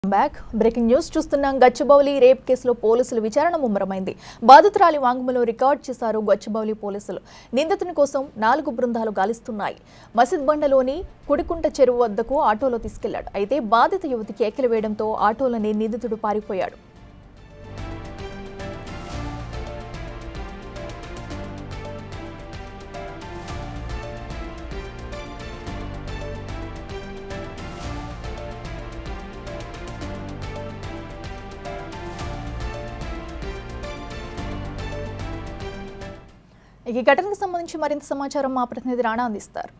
back breaking news చూస్తున్నాం Gachibowli rape కేసులో పోలీసులు విచారణ ముమ్మరమైంది బాధితురాలి వాంగ్మూలం రికార్డ్ చేశారు గచ్చిబౌలి పోలీసులు నిందితుని కోసం నాలుగు బృందాలు గాలిస్తున్నాయి మసీద్ బండలోని కుడికుంట చెరువు వద్దకు ఆటోలో తీసుకెళ్లాడు అయితే బాధిత యువతి కేకలు వేయడంతో ఆటోలోని నిందితుడు పారిపోయాడు ఈ ఘటనకు సంబంధించి మరింత సమాచారం మా ప్రతినిధి రాణా అందిస్తారు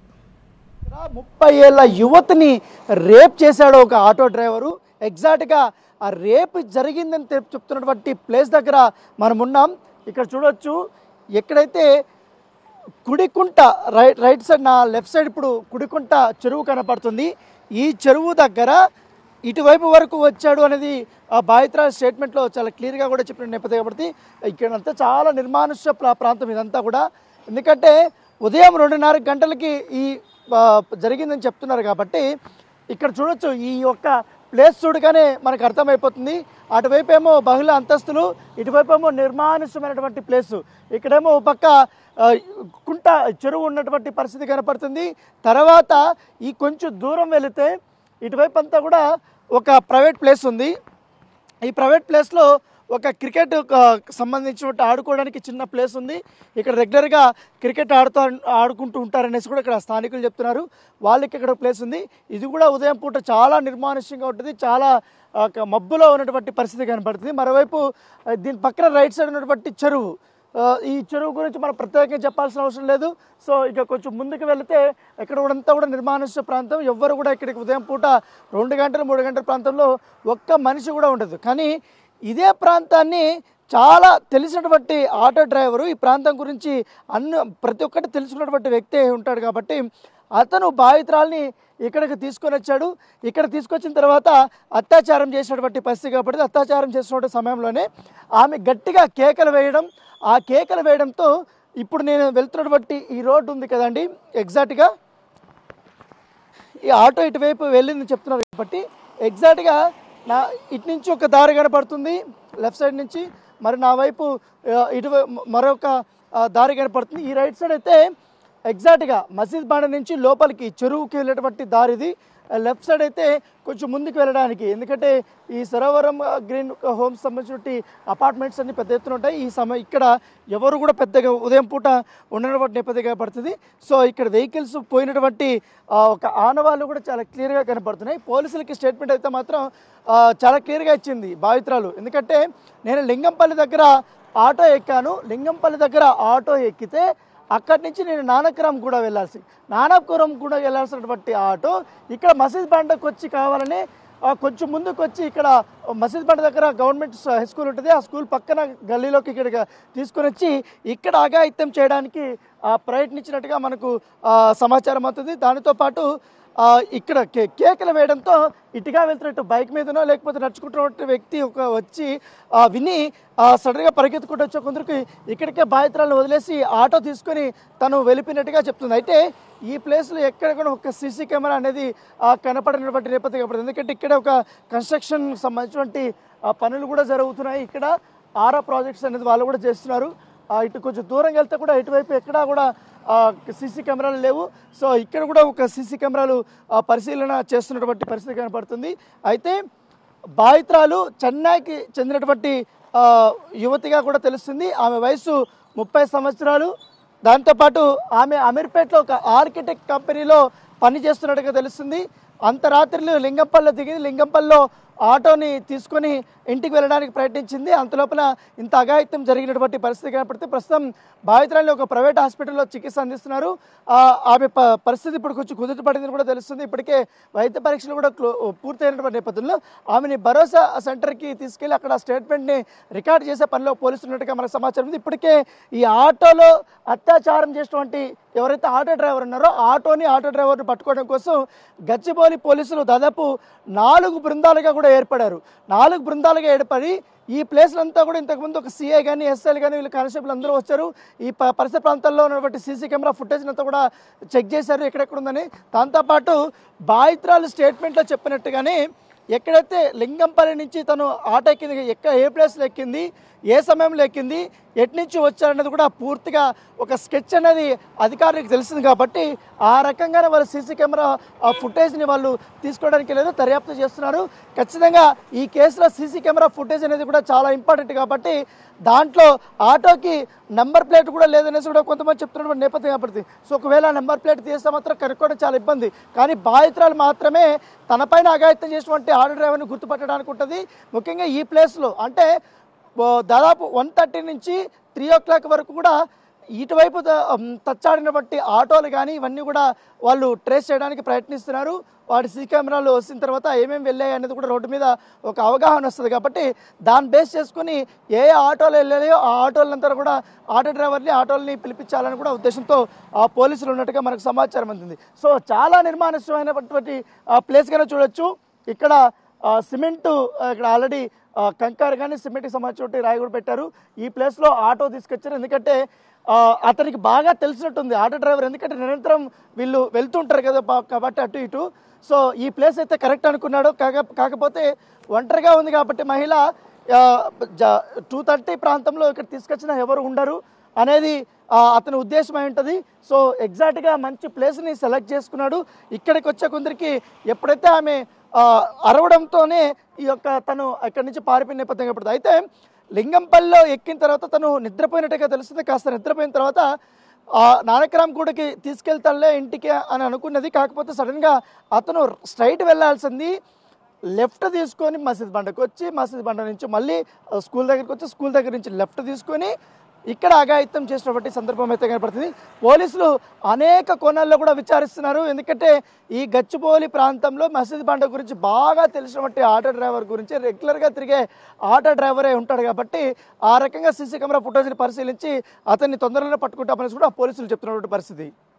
ముప్పై ఏళ్ళ యువతిని రేప్ చేశాడు ఒక ఆటో డ్రైవరు ఎగ్జాక్ట్గా ఆ రేప్ జరిగిందని తె- చెప్తున్నటువంటి ప్లేస్ దగ్గర మనం ఉన్నాం ఇక్కడ చూడొచ్చు ఎక్కడైతే కుడికుంట రైట్ రైట్ సైడ్ నా లెఫ్ట్ సైడ్ ఇప్పుడు కుడికుంట చెరువు కనపడుతుంది ఈ చెరువు దగ్గర ఇటువైపు వరకు వచ్చాడు అనేది ఆ బాధితుల స్టేట్మెంట్లో చాలా క్లియర్గా కూడా చెప్పిన నేపథ్యం కాబట్టి ఇక్కడంతా చాలా నిర్మానుష్య ప్రా- ప్రాంతం ఇదంతా కూడా ఎందుకంటే ఉదయం రెండున్నర గంటలకి ఈ ఆ, జరిగిందని చెప్తున్నారు కాబట్టి ఇక్కడ చూడొచ్చు ఈ యొక్క ప్లేస్ చూడగానే మనకు అర్థమైపోతుంది అటువైపు ఏమో బహుళ అంతస్తులు ఇటువైపు ఏమో నిర్మానుష్యమైనటువంటి ప్లేసు ఇక్కడేమో ఒక పక్క ఆ, కుంట చెరువు ఉన్నటువంటి పరిస్థితి కనపడుతుంది తర్వాత ఈ కొంచెం దూరం వెళితే ఇటువైపు అంతా కూడా ఒక ప్రైవేట్ ప్లేస్ ఉంది ఈ ప్రైవేట్ ప్లేస్లో ఒక క్రికెట్ సంబంధించిన ఆడుకోవడానికి చిన్న ప్లేస్ ఉంది ఇక్కడ రెగ్యులర్గా క్రికెట్ ఆడుతూ ఆడుకుంటూ ఉంటారనేసి కూడా ఇక్కడ స్థానికులు చెప్తున్నారు వాళ్ళకి ఇక్కడ ప్లేస్ ఉంది ఇది కూడా ఉదయం పూట చాలా నిర్మానుష్యంగా ఉంటుంది చాలా ఆ, ఒక మబ్బులో ఉన్నటువంటి పరిస్థితి కనపడుతుంది మరోవైపు ఆ, దీని పక్కన రైట్ సైడ్ ఉన్నటువంటి చెరువు ఆ, ఈ చెరువు గురించి మనం ప్రత్యేకంగా చెప్పాల్సిన అవసరం లేదు సో ఇక కొంచెం ముందుకు వెళితే ఇక్కడ కూడా అంతా కూడా నిర్మానుష్య ప్రాంతం ఎవ్వరు కూడా ఇక్కడికి ఉదయం పూట రెండు గంటలు మూడు గంటల ప్రాంతంలో ఒక్క మనిషి కూడా ఉండదు కానీ ఇదే ప్రాంతాన్ని చాలా తెలిసినటువంటి ఆటో డ్రైవరు ఈ ప్రాంతం గురించి అన్ని ప్రతి ఒక్కటి తెలుసుకున్నటువంటి వ్యక్తి అయి ఉంటాడు కాబట్టి అతను బాధితురాల్ని ఇక్కడికి తీసుకొని వచ్చాడు ఇక్కడ తీసుకొచ్చిన తర్వాత అత్యాచారం చేసినటువంటి పరిస్థితి కాబట్టి అత్యాచారం చేసినటువంటి సమయంలోనే ఆమె గట్టిగా కేకలు వేయడం ఆ కేకలు వేయడంతో ఇప్పుడు నేను వెళ్తున్నటువంటి ఈ రోడ్డు ఉంది కదండి ఎగ్జాక్ట్గా ఈ ఆటో ఇటువైపు వెళ్ళిందని చెప్తున్నారు కాబట్టి ఎగ్జాక్ట్గా నా ఇటు నుంచి ఒక దారి కనపడుతుంది లెఫ్ట్ సైడ్ నుంచి మరి నా వైపు ఆ, ఇటువై మరొక ఆ, దారి కనపడుతుంది ఈ రైట్ సైడ్ అయితే ఎగ్జాక్ట్గా మసీద్ బాండ నుంచి లోపలికి చెరువుకి వెళ్ళేటువంటి దారి ఇది లెఫ్ట్ సైడ్ అయితే కొంచెం ముందుకు వెళ్ళడానికి ఎందుకంటే ఈ సరోవరం ఆ, గ్రీన్ హోమ్స్ సంబంధించిన అపార్ట్మెంట్స్ అన్ని పెద్ద ఎత్తున ఉంటాయి ఈ సమయం ఇక్కడ ఎవరు కూడా పెద్దగా ఉదయం పూట ఉండనటువంటి నేపథ్యంగా పడుతుంది సో ఇక్కడ వెహికల్స్ పోయినటువంటి ఆ, ఒక ఆనవాళ్ళు కూడా చాలా క్లియర్గా కనపడుతున్నాయి పోలీసులకి స్టేట్మెంట్ అయితే మాత్రం ఆ, చాలా క్లియర్గా ఇచ్చింది బాధితురాలు ఎందుకంటే నేను లింగంపల్లి దగ్గర ఆటో ఎక్కాను లింగంపల్లి దగ్గర ఆటో ఎక్కితే అక్కడి నుంచి నేను నానక్రమ్ కూడా వెళ్ళాల్సి నానపురం కూడా వెళ్ళాల్సినటువంటి ఆటో ఇక్కడ మసీద్ బండకు వచ్చి కావాలని ఆ, కొంచెం ముందుకు వచ్చి ఇక్కడ మసీద్ బండ దగ్గర గవర్నమెంట్ స- హై స్కూల్ ఉంటుంది ఆ స్కూల్ పక్కన గల్లీలోకి ఇక్కడ తీసుకొని వచ్చి ఇక్కడ అఘాయిత్యం చేయడానికి ఆ, ప్రయత్నించినట్టుగా మనకు ఆ, సమాచారం అవుతుంది దానితో పాటు ఆ, ఇక్కడ కే కేకలు వేయడంతో ఇటుగా వెళ్తున్నట్టు బైక్ మీదనో లేకపోతే నడుచుకుంటున్న వ్యక్తి ఒక వచ్చి ఆ, విని ఆ, సడన్గా పరిగెత్తుకుంటూ వచ్చే కొందరికి ఇక్కడికే బాధితురాలను వదిలేసి ఆటో తీసుకొని తను వెళ్ళిపోయినట్టుగా చెప్తుంది అయితే ఈ ప్లేస్లో ఎక్కడ కూడా ఒక సీసీ కెమెరా అనేది ఆ, కనపడినటువంటి నేపథ్యం కనపడుతుంది ఎందుకంటే ఇక్కడ ఒక కన్స్ట్రక్షన్ సంబంధించినటువంటి ఆ, పనులు కూడా జరుగుతున్నాయి ఇక్కడ ఆరా ప్రాజెక్ట్స్ అనేది వాళ్ళు కూడా చేస్తున్నారు ఆ, ఇటు కొంచెం దూరం వెళ్తే కూడా ఇటువైపు ఎక్కడా కూడా సీసీ కెమెరాలు లేవు సో ఇక్కడ కూడా ఒక సీసీ కెమెరాలు ఆ, పరిశీలన చేస్తున్నటువంటి పరిస్థితి కనపడుతుంది అయితే బాధితురాలు చెన్నైకి చెందినటువంటి ఆ, యువతిగా కూడా తెలుస్తుంది ఆమె వయసు ముప్పై సంవత్సరాలు దాంతోపాటు ఆమె అమీర్పేటలో ఒక ఆర్కిటెక్ట్ కంపెనీలో పని చేస్తున్నట్టుగా తెలుస్తుంది అంత రాత్రిలో లింగంపల్లిలో దిగింది లింగంపల్లిలో ఆటోని తీసుకొని ఇంటికి వెళ్ళడానికి ప్రయత్నించింది అంతలోపల ఇంత అఘాయిత్యం జరిగినటువంటి పరిస్థితి కనపడితే ప్రస్తుతం బాధితురాలిని ఒక ప్రైవేట్ హాస్పిటల్లో చికిత్స అందిస్తున్నారు ఆ, ఆమె ప- పరిస్థితి ఇప్పుడు కొంచెం కుదుట పడిందని కూడా తెలుస్తుంది ఇప్పటికే వైద్య పరీక్షలు కూడా క్లో- పూర్తయినటువంటి నేపథ్యంలో ఆమెని భరోసా సెంటర్కి తీసుకెళ్లి అక్కడ స్టేట్మెంట్ని రికార్డ్ చేసే పనిలో పోలీసులు ఉన్నట్టుగా మనకు సమాచారం ఉంది ఇప్పటికే ఈ ఆటోలో అత్యాచారం చేసినటువంటి ఎవరైతే ఆటో డ్రైవర్ ఉన్నారో ఆటోని ఆటో డ్రైవర్ని పట్టుకోవడం కోసం గచ్చిబౌలి పోలీసులు దాదాపు నాలుగు బృందాలుగా కూడా ఏర్పడారు నాలుగు బృందాలుగా ఏర్పడి ఈ ప్లేస్లు అంతా కూడా ఇంతకుముందు ఒక సీఐ కానీ ఎస్ఐలు కానీ వీళ్ళు కానిస్టేబుల్ అందరూ వచ్చారు ఈ ప- పరిసర ప్రాంతాల్లో ఉన్నటువంటి సీసీ కెమెరా ఫుటేజ్ అంతా కూడా చెక్ చేశారు ఎక్కడెక్కడ ఉందని దాంతోపాటు బాధితురాలు స్టేట్మెంట్లో చెప్పినట్టుగానే ఎక్కడైతే లింగంపల్లి నుంచి తను ఆటో ఎక్కింది ఎక్క ఏ ప్లేస్లో ఎక్కింది ఏ సమయంలో ఎక్కింది ఎటు నుంచి వచ్చారనేది కూడా పూర్తిగా ఒక స్కెచ్ అనేది అధికారులకు తెలిసింది కాబట్టి ఆ రకంగానే వాళ్ళు సీసీ కెమెరా ఆ ఫుటేజ్ని వాళ్ళు తీసుకోవడానికి లేదు దర్యాప్తు చేస్తున్నారు ఖచ్చితంగా ఈ కేసులో సీసీ కెమెరా ఫుటేజ్ అనేది కూడా చాలా ఇంపార్టెంట్ కాబట్టి దాంట్లో ఆటోకి నెంబర్ ప్లేట్ కూడా లేదనేసి కూడా కొంతమంది చెప్తున్నటువంటి నేపథ్యం కాబట్టి సో ఒకవేళ నెంబర్ ప్లేట్ తీస్తే మాత్రం కనుక్కోవడం చాలా ఇబ్బంది కానీ బాధితురాలు మాత్రమే తనపైన అఘాయిత్యం చేసినటువంటి ఆటో డ్రైవర్ని గుర్తుపట్టడానికి ఉంటుంది ముఖ్యంగా ఈ ప్లేస్లో అంటే ఓ దాదాపు వన్ థర్టీ నుంచి త్రీ ఓ క్లాక్ వరకు కూడా ఇటువైపు ద- ఉమ్, తచ్చాడినటువంటి ఆటోలు కానీ ఇవన్నీ కూడా వాళ్ళు ట్రేస్ చేయడానికి ప్రయత్నిస్తున్నారు వాటి సీ కెమెరాలు వచ్చిన తర్వాత ఏమేమి వెళ్ళాయి అనేది కూడా రోడ్డు మీద ఒక అవగాహన వస్తుంది కాబట్టి దాన్ని బేస్ చేసుకుని ఏ ఏ ఆటోలు వెళ్ళాయో ఆ ఆటోలంతా కూడా ఆటో డ్రైవర్ని ఆటోల్ని పిలిపించాలని కూడా ఉద్దేశంతో ఆ పోలీసులు ఉన్నట్టుగా మనకు సమాచారం అందింది సో చాలా నిర్మానుష్యమైనటువంటి ఆ ప్లేస్ కన్నా చూడొచ్చు ఇక్కడ ఆ, సిమెంట్ ఆ, ఇక్కడ ఆల్రెడీ ఆ, కంకర కానీ సిమెంట్కి సంబంధించిన రాయి కూడా పెట్టారు ఈ ప్లేస్లో ఆటో తీసుకొచ్చారు ఎందుకంటే ఆ, అతనికి బాగా తెలిసినట్టుంది ఆటో డ్రైవర్ ఎందుకంటే నిరంతరం వీళ్ళు వెళ్తుంటారు కదా పా- కాబట్టి అటు ఇటు సో ఈ ప్లేస్ అయితే కరెక్ట్ అనుకున్నాడు కాక కాకపోతే ఒంటరిగా ఉంది కాబట్టి మహిళ టూ థర్టీ ప్రాంతంలో ఇక్కడ తీసుకొచ్చిన ఎవరు ఉండరు అనేది ఆ, అతని ఉద్దేశం అయి ఉంటుంది సో ఎగ్జాక్ట్గా మంచి ప్లేస్ని సెలెక్ట్ చేసుకున్నాడు ఇక్కడికి వచ్చే కొందరికి ఎప్పుడైతే ఆమె ఆ, అరవడంతోనే ఈ యొక్క తను అక్కడి నుంచి పారిపోయిన నేపథ్యం పడుతుంది అయితే లింగంపల్లిలో ఎక్కిన తర్వాత తను నిద్రపోయినట్టుగా తెలుస్తుంది కాస్త నిద్రపోయిన తర్వాత ఆ నానక్రామ్ కూడకి తీసుకెళ్తానులే ఇంటికి అని అనుకున్నది కాకపోతే సడన్గా అతను స్ట్రైట్ వెళ్ళాల్సింది లెఫ్ట్ తీసుకొని మసీద్ బండకు వచ్చి మసీద్ బండ నుంచి మళ్ళీ ఆ, స్కూల్ దగ్గరికి వచ్చి స్కూల్ దగ్గర నుంచి లెఫ్ట్ తీసుకొని ఇక్కడ అఘాయిత్యం చేసినటువంటి సందర్భం అయితే కనపడుతుంది పోలీసులు అనేక కోణాల్లో కూడా విచారిస్తున్నారు ఎందుకంటే ఈ గచ్చిబౌలి ప్రాంతంలో మసీద్ బండ గురించి బాగా తెలిసినటువంటి ఆటో డ్రైవర్ గురించి రెగ్యులర్గా తిరిగే ఆటో డ్రైవరే ఉంటాడు కాబట్టి ఆ రకంగా సీసీ కెమెరా ఫుటేజ్ని పరిశీలించి అతన్ని తొందరలోనే పట్టుకుంటామనేసి కూడా పోలీసులు చెప్తున్నటువంటి పరిస్థితి